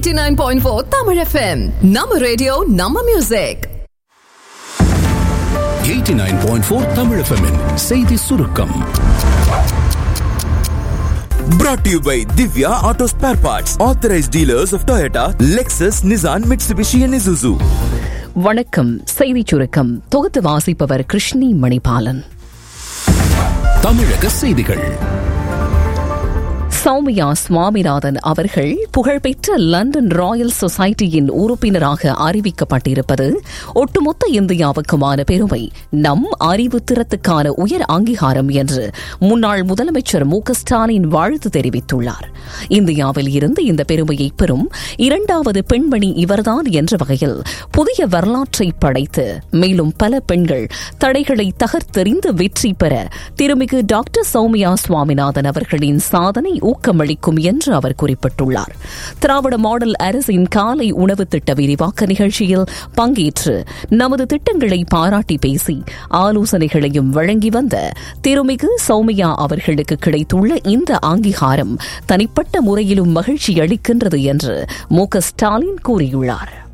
89.4 Tamil FM. Nama radio, Nama music. 89.4 Tamil FM இன் செய்தி சுருக்கம் Brought to you by Divya Auto Spare Parts, authorized dealers of Toyota, Lexus, Nissan, Mitsubishi, and Isuzu. வணக்கம் செய்திச் சுருக்கம் தொகுத்து வாசிப்பவர் கிருஷ்ணி மணிபாலன் தமிழக செய்திகள் சௌமியா சுவாமிநாதன் அவர்கள் புகழ்பெற்ற லண்டன் ராயல் சொசைட்டியின் உறுப்பினராக அறிவிக்கப்பட்டிருப்பது ஒட்டுமொத்த இந்தியாவுக்குமான பெருமை நம் அறிவு திறத்துக்கான உயர் அங்கீகாரம் என்று முன்னாள் முதலமைச்சர் மு க ஸ்டாலின் வாழ்த்து தெரிவித்துள்ளார் இந்தியாவில் இருந்து இந்த பெருமையை பெறும் இரண்டாவது பெண்மணி இவர்தான் என்ற வகையில் புதிய வரலாற்றை படைத்து மேலும் பல பெண்கள் தடைகளை தகர்த்தெறிந்து வெற்றி பெற திருமிகு டாக்டர் சௌமியா சுவாமிநாதன் அவர்களின் சாதனை ஊக்கமளிக்கும் என்று அவர் குறிப்பிட்டுள்ளார் திராவிட மாடல் அரசின் காலை உணவு திட்ட விரிவாக்க நிகழ்ச்சியில் பங்கேற்று நமது திட்டங்களை பாராட்டி பேசி ஆலோசனைகளையும் வழங்கி வந்த திருமிகு சௌமியா அவர்களுக்கு கிடைத்துள்ள இந்த அங்கீகாரம் தனிப்பட்ட முறையிலும் மகிழ்ச்சி அளிக்கின்றது என்று மு க ஸ்டாலின் கூறியுள்ளார்